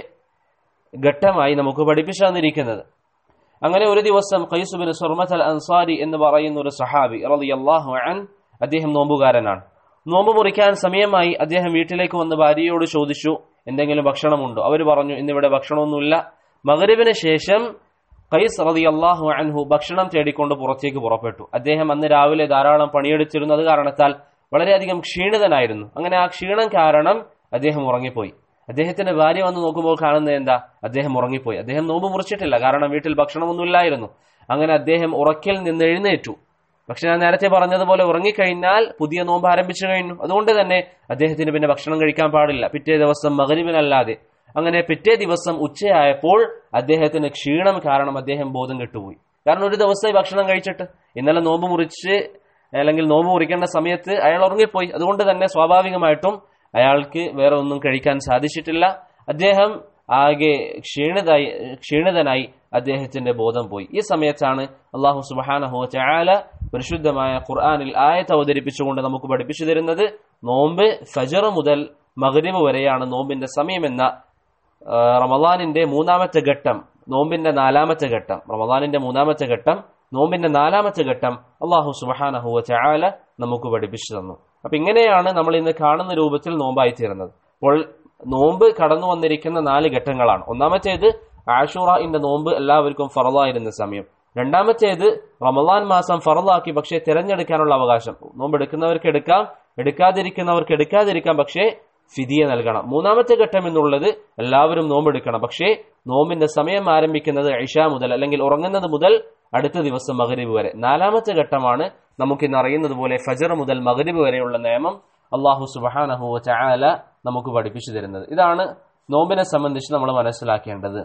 ഘട്ടമായി നമുക്ക് പഠിപ്പിച്ചു തന്നിരിക്കുന്നത് അങ്ങനെ ഒരു ദിവസം ഖൈസുബിൻ സുർമത്ത് അൽ അൻസാരി എന്ന് പറയുന്ന ഒരു സഹാബി റളിയല്ലാഹു അൻ അദ്ദേഹം നോമ്പുകാരനാണ് നോമ്പ് മുറിക്കാൻ സമയമായി അദ്ദേഹം വീട്ടിലേക്ക് വന്ന് ഭാര്യയോട് ചോദിച്ചു എന്തെങ്കിലും ഭക്ഷണമുണ്ടോ അവർ പറഞ്ഞു ഇന്നിവിടെ ഭക്ഷണമൊന്നുമില്ല മകരിബിന് ശേഷം ഖൈസ് റളിയല്ലാഹു അൻഹു ഭക്ഷണം തേടിക്കൊണ്ട് പുറത്തേക്ക് പുറപ്പെട്ടു അദ്ദേഹം അന്ന് രാവിലെ ധാരാളം പണിയെടുത്തിരുന്നു അത് കാരണത്താൽ വളരെയധികം ക്ഷീണിതനായിരുന്നു അങ്ങനെ ആ ക്ഷീണം കാരണം അദ്ദേഹം ഉറങ്ങിപ്പോയി അദ്ദേഹത്തിന്റെ ഭാര്യ വന്ന് നോക്കുമ്പോൾ കാണുന്നത് എന്താ അദ്ദേഹം ഉറങ്ങിപ്പോയി അദ്ദേഹം നോമ്പ് മുറിച്ചിട്ടില്ല കാരണം വീട്ടിൽ ഭക്ഷണമൊന്നുമില്ലായിരുന്നു അങ്ങനെ അദ്ദേഹം ഉറക്കിൽ നിന്ന് എഴുന്നേറ്റു പക്ഷെ ഞാൻ നേരത്തെ പറഞ്ഞതുപോലെ ഉറങ്ങിക്കഴിഞ്ഞാൽ പുതിയ നോമ്പ് ആരംഭിച്ചു കഴിഞ്ഞു അതുകൊണ്ട് തന്നെ അദ്ദേഹത്തിന് പിന്നെ ഭക്ഷണം കഴിക്കാൻ പാടില്ല പിറ്റേ ദിവസം മകരിവിനല്ലാതെ അങ്ങനെ പിറ്റേ ദിവസം ഉച്ചയായപ്പോൾ അദ്ദേഹത്തിന് ക്ഷീണം കാരണം അദ്ദേഹം ബോധം കെട്ടുപോയി കാരണം ഒരു ദിവസമായി ഭക്ഷണം കഴിച്ചിട്ട് ഇന്നലെ നോമ്പ് മുറിച്ച് അല്ലെങ്കിൽ നോമ്പ് മുറിക്കേണ്ട സമയത്ത് അയാൾ ഉറങ്ങിപ്പോയി അതുകൊണ്ട് തന്നെ സ്വാഭാവികമായിട്ടും അയാൾക്ക് വേറെ ഒന്നും കഴിക്കാൻ സാധിച്ചിട്ടില്ല അദ്ദേഹം ആകെ ക്ഷീണിതായി ക്ഷീണിതനായി അദ്ദേഹത്തിന്റെ ബോധം പോയി ഈ സമയത്താണ് അള്ളാഹു സുബാനഹു ചാല പരിശുദ്ധമായ ഖുർആാനിൽ ആയത്ത് അവതരിപ്പിച്ചുകൊണ്ട് നമുക്ക് പഠിപ്പിച്ചു തരുന്നത് നോമ്പ് ഫജർ മുതൽ മഗ്രിബ് വരെയാണ് നോമ്പിന്റെ സമയമെന്ന ആ, റമദാനിന്റെ മൂന്നാമത്തെ ഘട്ടം നോമ്പിന്റെ നാലാമത്തെ ഘട്ടം റമദാനിന്റെ മൂന്നാമത്തെ ഘട്ടം നോമ്പിന്റെ നാലാമത്തെ ഘട്ടം അള്ളാഹു സുബാനഹുവ ചാല നമുക്ക് പഠിപ്പിച്ചു തന്നു അപ്പൊ ഇങ്ങനെയാണ് നമ്മൾ ഇന്ന് കാണുന്ന രൂപത്തിൽ നോമ്പായി തീരുന്നത് അപ്പോൾ നോമ്പ് കടന്നു വന്നിരിക്കുന്ന നാല് ഘട്ടങ്ങളാണ് ഒന്നാമത്തേത് ആഷുറന്റെ നോമ്പ് എല്ലാവർക്കും ഫറലായിരുന്ന സമയം രണ്ടാമത്തേത് റമദാൻ മാസം ഫറലാക്കി പക്ഷേ തിരഞ്ഞെടുക്കാനുള്ള അവകാശം നോമ്പ് എടുക്കുന്നവർക്ക് എടുക്കാം എടുക്കാതിരിക്കുന്നവർക്ക് എടുക്കാതിരിക്കാം പക്ഷേ ഫിദിയ നൽകണം മൂന്നാമത്തെ ഘട്ടം എന്നുള്ളത് എല്ലാവരും നോമ്പെടുക്കണം പക്ഷേ നോമ്പിന്റെ സമയം ആരംഭിക്കുന്നത് ഇഷ മുതൽ അല്ലെങ്കിൽ ഉറങ്ങുന്നത് മുതൽ അടുത്ത ദിവസം മകരിബ് വരെ നാലാമത്തെ ഘട്ടമാണ് നമുക്കിന്ന് അറിയുന്നത് പോലെ ഫജർ മുതൽ മകരിബ് വരെയുള്ള നിയമം അള്ളാഹു സുബാനഹു ചാല നമുക്ക് പഠിപ്പിച്ചു തരുന്നത് ഇതാണ് നോമ്പിനെ സംബന്ധിച്ച് നമ്മൾ മനസ്സിലാക്കേണ്ടത്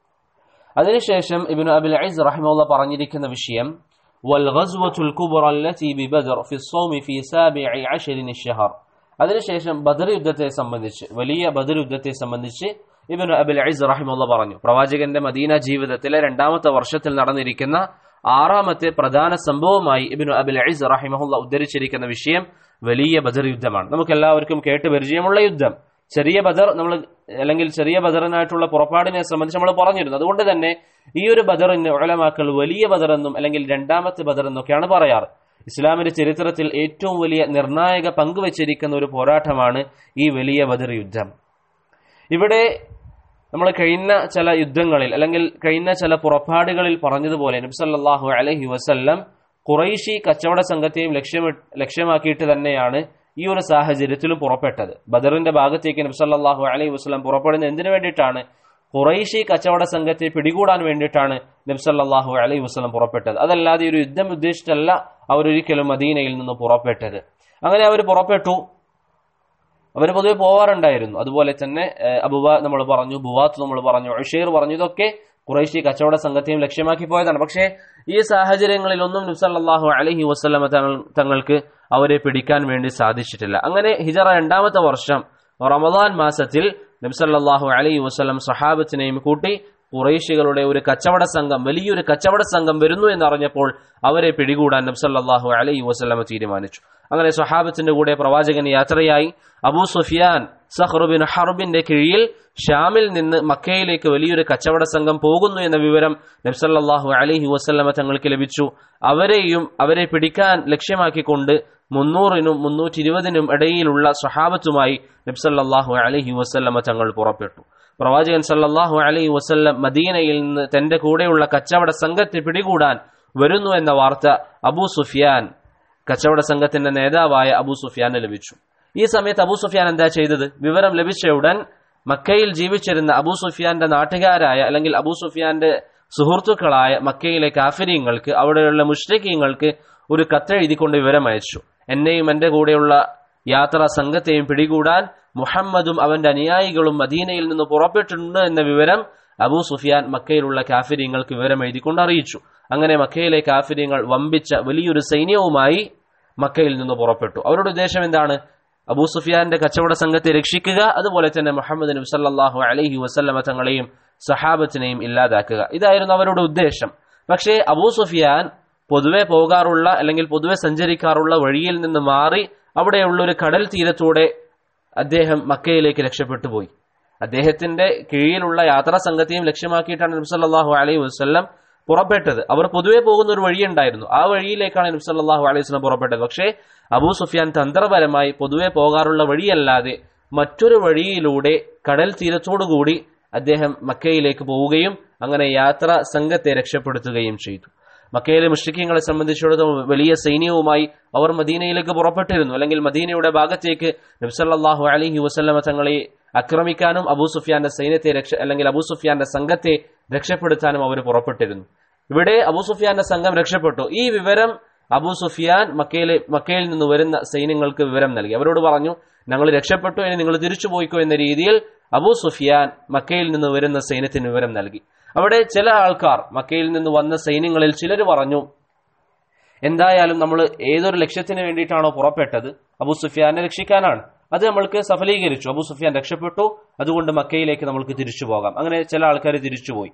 അതിനുശേഷം ഇബിന് അബിൽ ഐസ് റഹിമുള്ള പറഞ്ഞിരിക്കുന്ന വിഷയം والغزوة الكبرى التي ببدر في الصوم في سابع عشر الشهر അതിനുശേഷം ബദർ യുദ്ധത്തെ സംബന്ധിച്ച് വലിയ ബദർ യുദ്ധത്തെ സംബന്ധിച്ച് ഇബിന് അബിൽ ഐസ് റഹിമുള്ള പറഞ്ഞു പ്രവാചകന്റെ മദീന ജീവിതത്തിലെ രണ്ടാമത്തെ വർഷത്തിൽ നടന്നിരിക്കുന്ന ആറാമത്തെ പ്രധാന സംഭവമായി ഇബിന് അബിൽ ഐസ് റഹിമഹുല്ല ഉദ്ധരിച്ചിരിക്കുന്ന വിഷയം വലിയ ബദർ യുദ്ധമാണ് നമുക്ക് എല്ലാവർക്കും കേട്ട് പരിചയമുള്ള യുദ്ധം ചെറിയ ബദർ നമ്മൾ അല്ലെങ്കിൽ ചെറിയ ബദറിനായിട്ടുള്ള പുറപ്പാടിനെ സംബന്ധിച്ച് നമ്മൾ പറഞ്ഞിരുന്നു അതുകൊണ്ട് തന്നെ ഈ ഒരു ബദറിന് ഉലമാക്കൾ വലിയ ബദർ എന്നും അല്ലെങ്കിൽ രണ്ടാമത്തെ ബദർ എന്നൊക്കെയാണ് പറയാറ് ഇസ്ലാമിന്റെ ചരിത്രത്തിൽ ഏറ്റവും വലിയ നിർണായക പങ്കുവച്ചിരിക്കുന്ന ഒരു പോരാട്ടമാണ് ഈ വലിയ ബദർ യുദ്ധം ഇവിടെ നമ്മൾ കഴിഞ്ഞ ചില യുദ്ധങ്ങളിൽ അല്ലെങ്കിൽ കഴിഞ്ഞ ചില പുറപ്പാടുകളിൽ പറഞ്ഞതുപോലെ നബ്സല്ലാഹു അലഹി വസല്ലം ഖുറൈശി കച്ചവട സംഘത്തെയും ലക്ഷ്യമി ലക്ഷ്യമാക്കിയിട്ട് തന്നെയാണ് ഈ ഒരു സാഹചര്യത്തിലും പുറപ്പെട്ടത് ബദറിന്റെ ഭാഗത്തേക്ക് നബ്സല്ലാഹു അലൈഹി വസ്ലം പുറപ്പെടുന്നത് എന്തിനു വേണ്ടിയിട്ടാണ് ഖുറൈശി കച്ചവട സംഘത്തെ പിടികൂടാൻ വേണ്ടിയിട്ടാണ് നബ്സല്ലാഹു അലൈഹി വസ്ലം പുറപ്പെട്ടത് അതല്ലാതെ ഒരു യുദ്ധം ഉദ്ദേശിച്ചല്ല അവരൊരിക്കലും മദീനയിൽ നിന്ന് പുറപ്പെട്ടത് അങ്ങനെ അവർ പുറപ്പെട്ടു അവർ പൊതുവെ പോവാറുണ്ടായിരുന്നു അതുപോലെ തന്നെ ഏഹ്, അബുവ നമ്മൾ പറഞ്ഞു ബുവാത്ത് നമ്മൾ പറഞ്ഞു ഉഷേർ പറഞ്ഞു ഇതൊക്കെ ഖുറൈശി കച്ചവട സംഘത്തെയും ലക്ഷ്യമാക്കി പോയതാണ് പക്ഷേ ഈ സാഹചര്യങ്ങളിലൊന്നും നബ്സല്ലാഹു അലഹി വസ്ലമ തങ്ങൾ തങ്ങൾക്ക് അവരെ പിടിക്കാൻ വേണ്ടി സാധിച്ചിട്ടില്ല അങ്ങനെ ഹിജറ രണ്ടാമത്തെ വർഷം റമദാൻ മാസത്തിൽ നബ്സല്ലാഹു അലൈഹി വസ്ലം സഹാബത്തിനെയും കൂട്ടി ഖുറൈശികളുടെ ഒരു കച്ചവട സംഘം വലിയൊരു കച്ചവട സംഘം വരുന്നു എന്നറിഞ്ഞപ്പോൾ അവരെ പിടികൂടാൻ നബ്സല്ലാഹു അലൈഹി വസ്ലമ തീരുമാനിച്ചു അങ്ങനെ സ്വഹാബത്തിന്റെ കൂടെ പ്രവാചകൻ യാത്രയായി അബൂ സുഫിയാൻ സഹ്റുബിൻ ഹർബിന്റെ കീഴിൽ ഷാമിൽ നിന്ന് മക്കയിലേക്ക് വലിയൊരു കച്ചവട സംഘം പോകുന്നു എന്ന വിവരം നബ്സല്ലാഹു അലൈഹി വസ്ലമ തങ്ങൾക്ക് ലഭിച്ചു അവരെയും അവരെ പിടിക്കാൻ ലക്ഷ്യമാക്കിക്കൊണ്ട് മുന്നൂറിനും മുന്നൂറ്റി ഇരുപതിനും ഇടയിലുള്ള സ്വഹാബത്തുമായി നബ്സല്ലാഹു അലൈഹി വസ്ലമ തങ്ങൾ പുറപ്പെട്ടു പ്രവാചകൻ സല്ലല്ലാഹു അലൈഹി വസല്ലം മദീനയിൽ നിന്ന് തന്റെ കൂടെയുള്ള കച്ചവട സംഘത്തെ പിടികൂടാൻ വരുന്നു എന്ന വാർത്ത അബൂ സുഫിയാൻ കച്ചവട സംഘത്തിന്റെ നേതാവായ അബൂ സുഫിയാന് ലഭിച്ചു ഈ സമയത്ത് അബൂ സുഫിയാൻ എന്താ ചെയ്തത് വിവരം ലഭിച്ച ഉടൻ മക്കയിൽ ജീവിച്ചിരുന്ന അബൂ സുഫിയാന്റെ നാട്ടുകാരായ അല്ലെങ്കിൽ അബൂ സുഫിയാന്റെ സുഹൃത്തുക്കളായ മക്കയിലെ കാഫര്യങ്ങൾക്ക് അവിടെയുള്ള മുഷ്രിഖീങ്ങൾക്ക് ഒരു കത്തെഴുതിക്കൊണ്ട് വിവരം അയച്ചു എന്നെയും എന്റെ കൂടെയുള്ള യാത്രാ സംഘത്തെയും പിടികൂടാൻ മുഹമ്മദും അവന്റെ അനുയായികളും മദീനയിൽ നിന്ന് പുറപ്പെട്ടിട്ടുണ്ട് എന്ന വിവരം അബൂ സുഫിയാൻ മക്കയിലുള്ള കാഫര്യങ്ങൾക്ക് വിവരം എഴുതിക്കൊണ്ട് അറിയിച്ചു അങ്ങനെ മക്കയിലെ കാഫര്യങ്ങൾ വമ്പിച്ച വലിയൊരു സൈന്യവുമായി മക്കയിൽ നിന്ന് പുറപ്പെട്ടു അവരുടെ ഉദ്ദേശം എന്താണ് അബൂ സുഫിയാന്റെ കച്ചവട സംഘത്തെ രക്ഷിക്കുക അതുപോലെ തന്നെ മുഹമ്മദ് നബി സല്ലല്ലാഹു അലൈഹി വസല്ലമ തങ്ങളെയും സഹാബത്തിനെയും ഇല്ലാതാക്കുക ഇതായിരുന്നു അവരുടെ ഉദ്ദേശം പക്ഷേ അബൂ സുഫിയാൻ പൊതുവെ പോകാറുള്ള അല്ലെങ്കിൽ പൊതുവെ സഞ്ചരിക്കാറുള്ള വഴിയിൽ നിന്ന് മാറി അവിടെയുള്ള ഒരു കടൽ തീരത്തൂടെ അദ്ദേഹം മക്കയിലേക്ക് രക്ഷപ്പെട്ടു പോയി അദ്ദേഹത്തിന്റെ കീഴിലുള്ള യാത്രാ സംഘത്തെയും ലക്ഷ്യമാക്കിയിട്ടാണ് നബി സല്ലല്ലാഹു അലൈഹി വസല്ലം പുറപ്പെട്ടത് അവർ പൊതുവെ പോകുന്ന ഒരു വഴിയുണ്ടായിരുന്നു ആ വഴിയിലേക്കാണ് നബി സല്ലല്ലാഹു അലൈഹി വസല്ലം പുറപ്പെട്ടത് പക്ഷേ അബൂ സുഫിയാൻ തന്ത്രപരമായി പൊതുവെ പോകാറുള്ള വഴിയല്ലാതെ മറ്റൊരു വഴിയിലൂടെ കടൽ തീരത്തോടുകൂടി അദ്ദേഹം മക്കയിലേക്ക് പോവുകയും അങ്ങനെ യാത്രാ സംഘത്തെ രക്ഷപ്പെടുത്തുകയും ചെയ്തു മക്കയിലെ മുഷ്രിഖ്യങ്ങളെ സംബന്ധിച്ചിടത്തോളം വലിയ സൈന്യവുമായി അവർ മദീനയിലേക്ക് പുറപ്പെട്ടിരുന്നു അല്ലെങ്കിൽ മദീനയുടെ ഭാഗത്തേക്ക് നബ്സല്ലാഹു അലഹി വസല്ലമ തങ്ങളെ ആക്രമിക്കാനും അബൂ സുഫിയാന്റെ സൈന്യത്തെ രക്ഷ അല്ലെങ്കിൽ അബൂ സുഫിയാന്റെ സംഘത്തെ രക്ഷപ്പെടുത്താനും അവർ പുറപ്പെട്ടിരുന്നു ഇവിടെ അബൂ സുഫിയാന്റെ സംഘം രക്ഷപ്പെട്ടു ഈ വിവരം അബൂ സുഫിയാൻ മക്കയിലെ മക്കയിൽ നിന്ന് വരുന്ന സൈന്യങ്ങൾക്ക് വിവരം നൽകി അവരോട് പറഞ്ഞു ഞങ്ങൾ രക്ഷപ്പെട്ടു ഇനി നിങ്ങൾ തിരിച്ചു പോയിക്കോ എന്ന രീതിയിൽ അബൂ സുഫിയാൻ മക്കയിൽ നിന്ന് വരുന്ന സൈന്യത്തിന് വിവരം നൽകി അവിടെ ചില ആൾക്കാർ മക്കയിൽ നിന്ന് വന്ന സൈന്യങ്ങളിൽ ചിലർ പറഞ്ഞു എന്തായാലും നമ്മൾ ഏതൊരു ലക്ഷ്യത്തിന് വേണ്ടിയിട്ടാണോ പുറപ്പെട്ടത് അബൂ സുഫിയാനെ രക്ഷിക്കാനാണ് അത് നമ്മൾക്ക് സഫലീകരിച്ചു അബൂ സുഫിയാൻ രക്ഷപ്പെട്ടു അതുകൊണ്ട് മക്കയിലേക്ക് നമ്മൾക്ക് തിരിച്ചു പോകാം അങ്ങനെ ചില ആൾക്കാർ തിരിച്ചുപോയി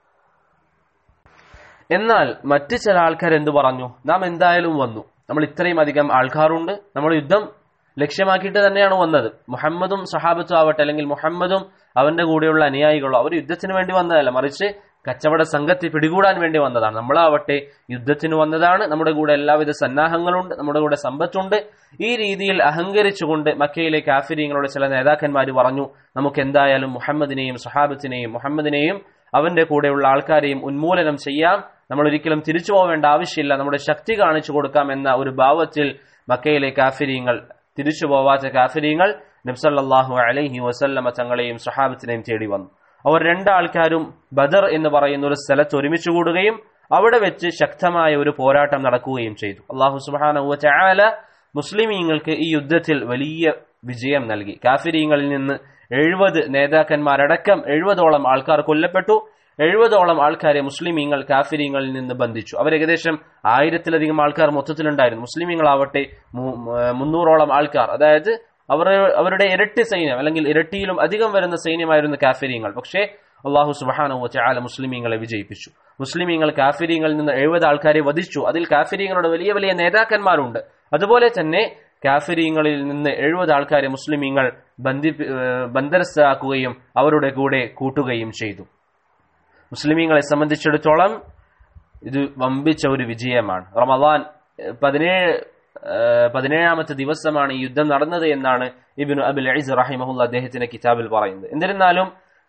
എന്നാൽ മറ്റ് ചില ആൾക്കാർ എന്തു പറഞ്ഞു നാം എന്തായാലും വന്നു നമ്മൾ ഇത്രയും അധികം ആൾക്കാരുണ്ട് നമ്മൾ യുദ്ധം ലക്ഷ്യമാക്കിയിട്ട് തന്നെയാണ് വന്നത് മുഹമ്മദും സഹാബത്തും ആവട്ടെ അല്ലെങ്കിൽ മുഹമ്മദും അവന്റെ കൂടെയുള്ള അനുയായികളോ അവർ യുദ്ധത്തിന് വേണ്ടി വന്നതല്ല മറിച്ച് കച്ചവട സംഘത്തെ പിടികൂടാൻ വേണ്ടി വന്നതാണ് നമ്മളാവട്ടെ യുദ്ധത്തിന് വന്നതാണ് നമ്മുടെ കൂടെ എല്ലാവിധ സന്നാഹങ്ങളുണ്ട് നമ്മുടെ കൂടെ സമ്പത്തുണ്ട് ഈ രീതിയിൽ അഹങ്കരിച്ചുകൊണ്ട് മക്കയിലെ കാഫിരിയങ്ങളുടെ ചില നേതാക്കന്മാർ പറഞ്ഞു നമുക്ക് എന്തായാലും മുഹമ്മദിനെയും സഹാബത്തിനെയും മുഹമ്മദിനെയും അവന്റെ കൂടെയുള്ള ആൾക്കാരെയും ഉന്മൂലനം ചെയ്യാം നമ്മൾ ഒരിക്കലും തിരിച്ചു പോവേണ്ട ആവശ്യമില്ല നമ്മുടെ ശക്തി കാണിച്ചു കൊടുക്കാം എന്ന ഒരു ഭാവത്തിൽ മക്കയിലെ കാഫിരിയങ്ങൾ തിരിച്ചു പോവാത്ത കാഫിരിയങ്ങൾ നബ്സല്ലാഹു അലൈഹി വസല്ലമ തങ്ങളെയും സഹാബത്തിനെയും തേടി വന്നു അവർ രണ്ടാൾക്കാരും ബദർ എന്ന് പറയുന്ന ഒരു സ്ഥലത്ത് ഒരുമിച്ച് കൂടുകയും അവിടെ വെച്ച് ശക്തമായ ഒരു പോരാട്ടം നടക്കുകയും ചെയ്തു അള്ളാഹു സുബാന ചാല മുസ്ലിമീങ്ങൾക്ക് ഈ യുദ്ധത്തിൽ വലിയ വിജയം നൽകി കാഫിരീങ്ങളിൽ നിന്ന് എഴുപത് നേതാക്കന്മാരടക്കം എഴുപതോളം ആൾക്കാർ കൊല്ലപ്പെട്ടു എഴുപതോളം ആൾക്കാരെ മുസ്ലിമീങ്ങൾ കാഫിരീങ്ങളിൽ നിന്ന് ബന്ധിച്ചു അവർ ഏകദേശം ആയിരത്തിലധികം ആൾക്കാർ മൊത്തത്തിലുണ്ടായിരുന്നു മുസ്ലിമീങ്ങളാവട്ടെ മുന്നൂറോളം ആൾക്കാർ അതായത് അവർ അവരുടെ ഇരട്ടി സൈന്യം അല്ലെങ്കിൽ ഇരട്ടിയിലും അധികം വരുന്ന സൈന്യമായിരുന്നു കാഫിര്യങ്ങൾ പക്ഷേ അള്ളാഹു സുബാനു ചാല മുസ്ലിമീങ്ങളെ വിജയിപ്പിച്ചു മുസ്ലിമീങ്ങൾ കാഫിര്യങ്ങളിൽ നിന്ന് എഴുപത് ആൾക്കാരെ വധിച്ചു അതിൽ കാഫിര്യങ്ങളുടെ വലിയ വലിയ നേതാക്കന്മാരുണ്ട് അതുപോലെ തന്നെ കാഫിര്യങ്ങളിൽ നിന്ന് എഴുപത് ആൾക്കാരെ മുസ്ലിമീങ്ങൾ ബന്ധി ബന്ധനസ്ഥരാക്കുകയും അവരുടെ കൂടെ കൂട്ടുകയും ചെയ്തു മുസ്ലിമീങ്ങളെ സംബന്ധിച്ചിടത്തോളം ഇത് വമ്പിച്ച ഒരു വിജയമാണ് റമദാൻ പതിനേഴ് പതിനേഴാമത്തെ ദിവസമാണ് ഈ യുദ്ധം നടന്നത് എന്നാണ് ഇബിനു അബുൽ അയിസ് റഹിമഹുല്ല അദ്ദേഹത്തിന്റെ കിതാബിൽ പറയുന്നത് എന്നിരുന്നാലും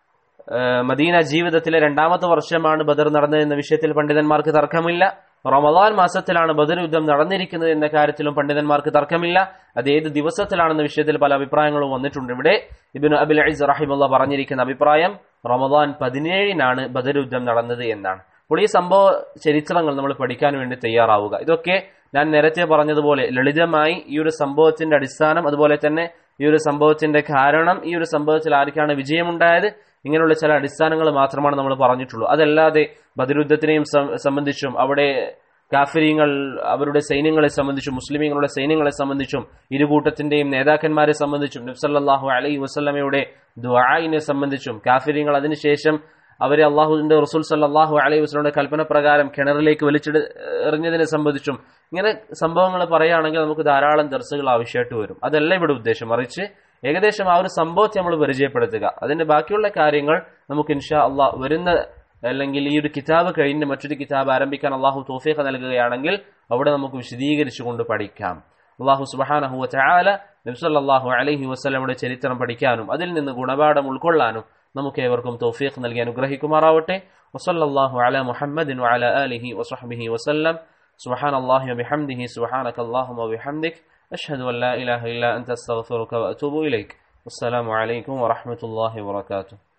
മദീന ജീവിതത്തിലെ രണ്ടാമത്തെ വർഷമാണ് ബദർ നടന്നത് എന്ന വിഷയത്തിൽ പണ്ഡിതന്മാർക്ക് തർക്കമില്ല റമദാൻ മാസത്തിലാണ് ബദർ യുദ്ധം നടന്നിരിക്കുന്നത് എന്ന കാര്യത്തിലും പണ്ഡിതന്മാർക്ക് തർക്കമില്ല അത് ഏത് ദിവസത്തിലാണെന്ന വിഷയത്തിൽ പല അഭിപ്രായങ്ങളും വന്നിട്ടുണ്ട് ഇവിടെ ഇബിനു അബുൽ അയിസ് റഹിമുള്ള പറഞ്ഞിരിക്കുന്ന അഭിപ്രായം റമദാൻ പതിനേഴിനാണ് ബദർ യുദ്ധം നടന്നത് എന്നാണ് അപ്പോൾ ഈ സംഭവ ചരിത്രങ്ങൾ നമ്മൾ പഠിക്കാൻ വേണ്ടി തയ്യാറാവുക ഇതൊക്കെ ഞാൻ നേരത്തെ പറഞ്ഞതുപോലെ ലളിതമായി ഈ ഒരു സംഭവത്തിന്റെ അടിസ്ഥാനം അതുപോലെ തന്നെ ഈ ഒരു സംഭവത്തിന്റെ കാരണം ഈ ഒരു സംഭവത്തിൽ ആർക്കാണ് വിജയമുണ്ടായത് ഇങ്ങനെയുള്ള ചില അടിസ്ഥാനങ്ങൾ മാത്രമാണ് നമ്മൾ പറഞ്ഞിട്ടുള്ളൂ അതല്ലാതെ ബദരുദ്ധത്തിനെയും സംബന്ധിച്ചും അവിടെ കാഫര്യങ്ങൾ അവരുടെ സൈന്യങ്ങളെ സംബന്ധിച്ചും മുസ്ലിമീങ്ങളുടെ സൈന്യങ്ങളെ സംബന്ധിച്ചും ഇരുകൂട്ടത്തിന്റെയും നേതാക്കന്മാരെ സംബന്ധിച്ചും നബ്സല്ലാഹു അലൈഹി വസ്ലമയുടെ ദ്വായിനെ സംബന്ധിച്ചും കാഫര്യങ്ങൾ അതിനുശേഷം അവരെ അള്ളാഹുവിന്റെ റസൂൽ സല്ലാഹു അലൈഹി വസ്ലമിന്റെ കൽപ്പന പ്രകാരം കിണറിലേക്ക് വലിച്ചെടു എറിഞ്ഞതിനെ സംബന്ധിച്ചും ഇങ്ങനെ സംഭവങ്ങൾ പറയുകയാണെങ്കിൽ നമുക്ക് ധാരാളം ദർശകൾ ആവശ്യമായിട്ട് വരും അതല്ല ഇവിടെ ഉദ്ദേശം മറിച്ച് ഏകദേശം ആ ഒരു സംഭവത്തെ നമ്മൾ പരിചയപ്പെടുത്തുക അതിന്റെ ബാക്കിയുള്ള കാര്യങ്ങൾ നമുക്ക് ഇൻഷാ അള്ളാഹ് വരുന്ന അല്ലെങ്കിൽ ഈ ഒരു കിതാബ് കഴിഞ്ഞ് മറ്റൊരു കിതാബ് ആരംഭിക്കാൻ അള്ളാഹു തോഫീഖ നൽകുകയാണെങ്കിൽ അവിടെ നമുക്ക് വിശദീകരിച്ചുകൊണ്ട് പഠിക്കാം അള്ളാഹു സുബാനഹു ചാല നബ്സല്ലാഹു അലഹി വസ്ലമയുടെ ചരിത്രം പഠിക്കാനും അതിൽ നിന്ന് ഗുണപാഠം ഉൾക്കൊള്ളാനും നമുക്ക് ഏവർക്കും തൗഫീഖ് നൽകി അനുഗ്രഹിക്കുമാറാവട്ടെ വസല്ലല്ലാഹു അല മുഹമ്മദിൻ വഅല ആലിഹി വസഹ്ബിഹി വസല്ലം سبحان الله وبحمده سبحانك اللهم وبحمدك أشهد أن لا إله إلا أنت أستغفرك وأتوب إليك والسلام عليكم ورحمة الله وبركاته